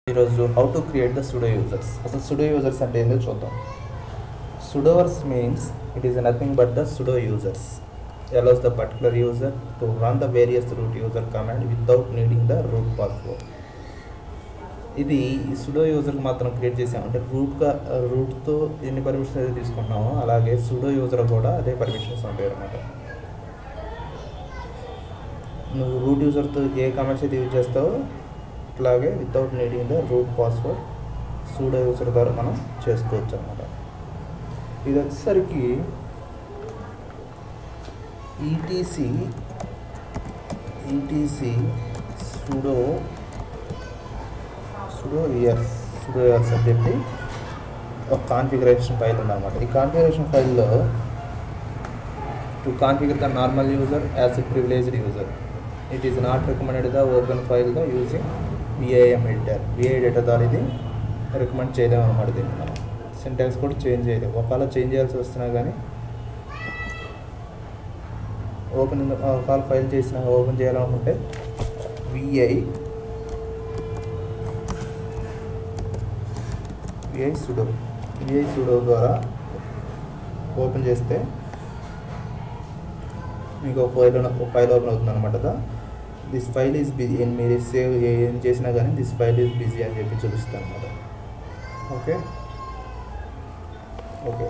ఈరోజు how to create the sudo users అసలు sudo users అంటే ఏంటో చూద్దాం sudoers means it is nothing but the sudo users allows the particular user to run the various root user command without needing the root password ఇది sudo యూజర్కి మాత్రం create చేసాం అంటే రూట్గా రూట్తో ఎన్ని పర్మిషన్స్ అయితే తీసుకుంటున్నామో అలాగే సుడో యూజర్ కూడా అదే పర్మిషన్స్ ఉంటాయి అన్నమాట నువ్వు రూట్ యూజర్తో ఏ కమెంట్స్ అయితే యూజ్ చేస్తావో ఇట్లాగే without needing the root password sudo user ద్వారా మనం చేసుకోవచ్చు అనమాట ఇది వచ్చేసరికి ETC ETC sudo sudoers sudoers అని చెప్పి ఒక కాన్ఫిగరేషన్ ఫైల్ ఉందన్నమాట ఈ కాన్ఫిగరేషన్ ఫైల్లో to configure the normal user as a privileged user it is not recommended the open file the using VIM editor VI editor ద్వారా ఇది recommend చేయలేము అనమాట దీన్ని మనం సింటాక్స్ కూడా చేంజ్ చేయలేము ఒకవేళ చేంజ్ చేయాల్సి వస్తున్నా కానీ ఓపెన్ ఒకవేళ ఫైల్ చేసినా ఓపెన్ చేయాలనుకుంటే VI VI sudo VI sudo ద్వారా ఓపెన్ చేస్తే మీకు ఒక ఫైల్ ఒక ఫైల్ ఓపెన్ అవుతుంది అనమాట దిస్ ఫైల్ ఈజ్ బిజీ మీరు సేవ్ ఏం చేసినా కానీ దిస్ ఫైల్ ఈజ్ బిజీ అని చెప్పి చూపిస్తాను అనమాట okay okay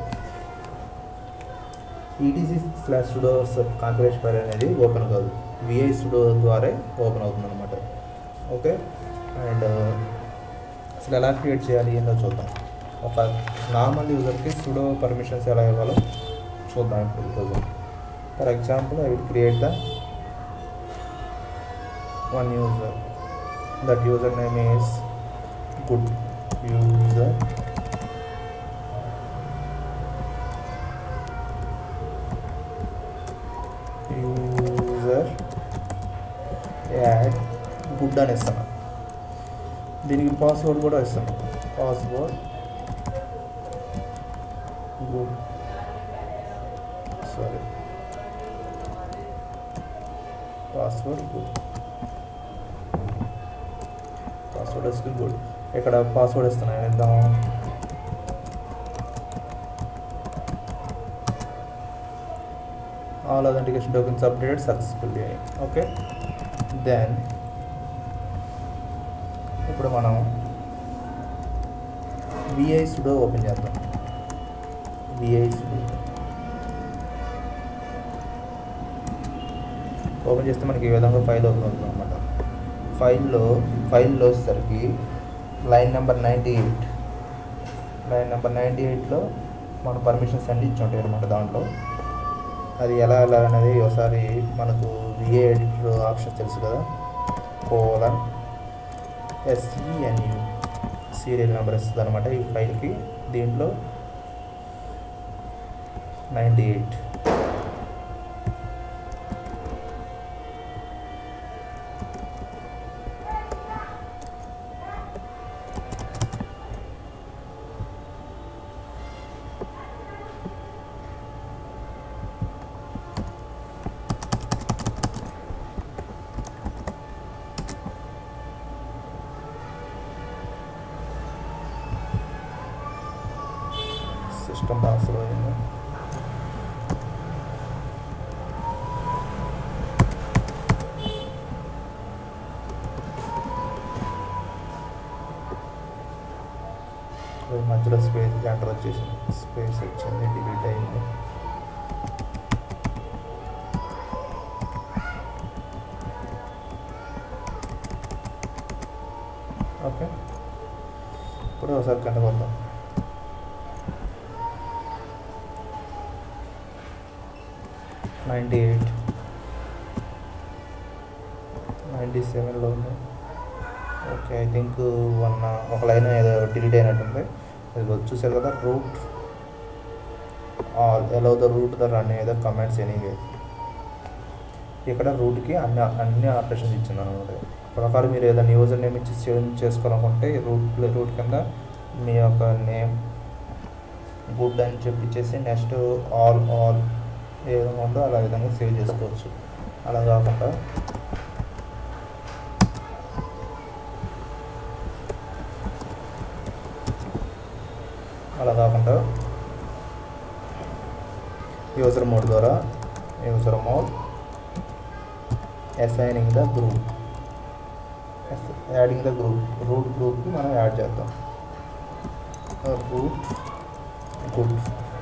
ETC slash sudo configuration file అనేది ఓపెన్ కాదు విఐ సుడో ద్వారా ఓపెన్ అవుతుంది అనమాట ఓకే అండ్ అసలు ఎలా క్రియేట్ చేయాలి ఏందో చూద్దాం ఒక నార్మల్ యూజర్కి సుడో పర్మిషన్స్ ఎలా ఇవ్వాలో చూద్దాం ఇప్పుడు ఈరోజు for example I will create the one user that username is good user user add good అని ఇస్తాను దీనికి పాస్వర్డ్ కూడా ఇస్తాను password good sorry password good password వేసుకుని గుడ్ ఇక్కడ పాస్వర్డ్ ఇస్తున్నాను వేద్దాం all authentication tokens updated successfully అని ఓకే దెన్ ఇప్పుడు మనం విఐ సుడో ఓపెన్ చేద్దాం విఐ సుడో ఓపెన్ చేస్తే మనకి ఈ విధంగా ఫైల్ ఓపెన్ అవుతుంది అనమాట ఫైల్లో ఫైల్లో వచ్చేసరికి line number ninety eight line number ninety ఎయిట్లో మన పర్మిషన్స్ అన్ని ఇచ్చి ఉంటాయి అనమాట దాంట్లో అది ఎలా ఎలా అనేది ఒకసారి మనకు విఏ ఎడిటర్ ఆప్షన్ తెలుసు కదా కోలన్ ఎస్ఈఎన్యు సీరియల్ నెంబర్ ఇస్తుంది అనమాట ఈ ఫైల్కి దీంట్లో నైంటీ ఎయిట్ సిస్టమ్ బాక్స్లో అయింది మధ్యలో స్పేస్ ఎంటర్ వచ్చేసి స్పేస్ వచ్చింది డిలీట్ అయింది ఓకే ఇప్పుడు ఒకసారి కనుగొద్దాం నైంటీ ఎయిట్ నైంటీ సెవెన్లో ఉంది ఓకే ఐ థింక్ వన్ ఒక లైన్ ఏదో డిలీట్ అయినట్టుంది ఇది చూసారు కదా root all allow the root the run ఏదో కమెంట్స్ ఎనీవే ఇక్కడ రూట్కి అన్ని అన్ని ఆపరేషన్స్ ఇచ్చింది అనమాట ప్రకారం మీరు ఏదైనా యూజర్ నేమ్ ఇచ్చి చేంజ్ చేసుకోవాలనుకుంటే రూట్ రూట్ కింద మీ యొక్క నేమ్ గుడ్ అని చెప్పిచ్చేసి నెక్స్ట్ ఆల్ ఆల్ ఏ విధంగా ఉందో అలా విధంగా సేవ్ చేసుకోవచ్చు అలా కాకుండా అలా కాకుండా యూజర్ మోడ్ ద్వారా user mod assigning the group adding the group root గ్రూప్కి మనం యాడ్ చేద్దాం రూట్ గుడ్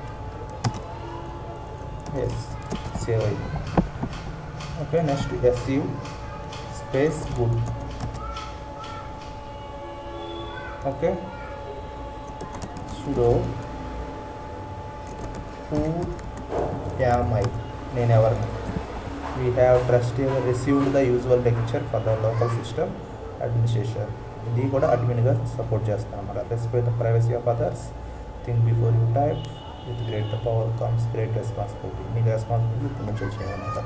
ఎస్ సేవ్ అయ్యి okay next SU space good okay sudo who am I నేను ఎవరిని we have trust received the usual lecture for the local system administration ఇది కూడా అడ్మిన్గా support చేస్తాం అన్నమాట respect the privacy of others think before you type with great the power comes great responsibility నీకు responsibility ఇప్పుడు నుంచి వచ్చేయన్నమాట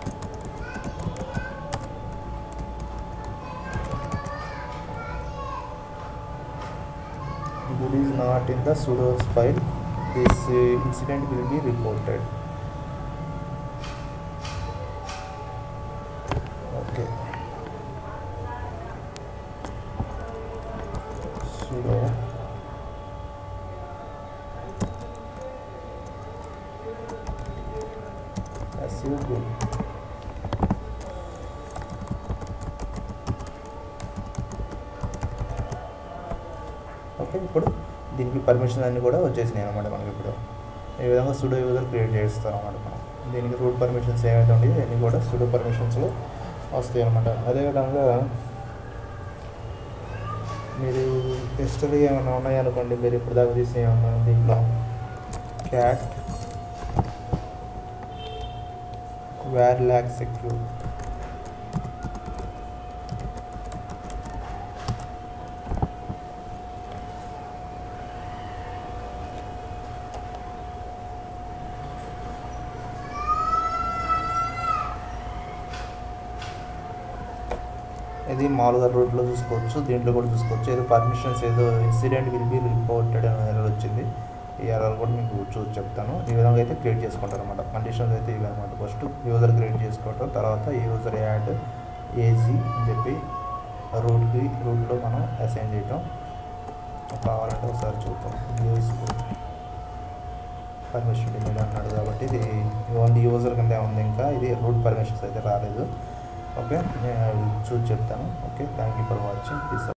good is not in the sudo's file this uh, incident will be reported okay sudo su good okay ఇప్పుడు దీనికి permission అన్నీ కూడా వచ్చేసినాయి అనమాట మనకి ఇప్పుడు ఈ విధంగా సుడో యూజర్ క్రియేట్ చేస్తాం అనమాట మనం దీనికి రూట్ పర్మిషన్స్ ఏమైతే ఉంటాయో అన్నీ కూడా సుడో పర్మిషన్స్లో వస్తాయి అనమాట అదేవిధంగా మీరు హిస్టరీ ఏమైనా ఉన్నాయనుకోండి మీరు ఇప్పుడు దాకా తీసి ఏమన్నా దీంట్లో క్యాట్ వేర్ ల్యాక్ సెక్యూర్ ఇది మామూలుగా రోడ్లో చూసుకోవచ్చు దీంట్లో కూడా చూసుకోవచ్చు ఏదో పర్మిషన్స్ ఏదో ఇన్సిడెంట్ విల్ బి రిపోర్టెడ్ అనే ఎర్రర్ వచ్చింది ఈ ఎర్రర్ కూడా మీకు చూసి చెప్తాను ఈ విధంగా అయితే క్రియేట్ చేసుకుంటారు అనమాట కండిషన్స్ అయితే ఇవి అనమాట ఫస్ట్ యూజర్ క్రియేట్ చేసుకోవటం తర్వాత యూజర్ యాడ్ ఏజీ అని చెప్పి రూట్కి రూట్లో మనం అసైన్ చేయటం కావాలంటే ఒకసారి చూద్దాం యూస్ పర్మిషన్ మీద అన్నాడు కాబట్టి ఇది ఓన్లీ యూజర్ కింద ఉంది ఇంకా ఇది రూట్ పర్మిషన్స్ అయితే రాలేదు ఓకే నేను చూసి చెప్తాను okay thank you for watching please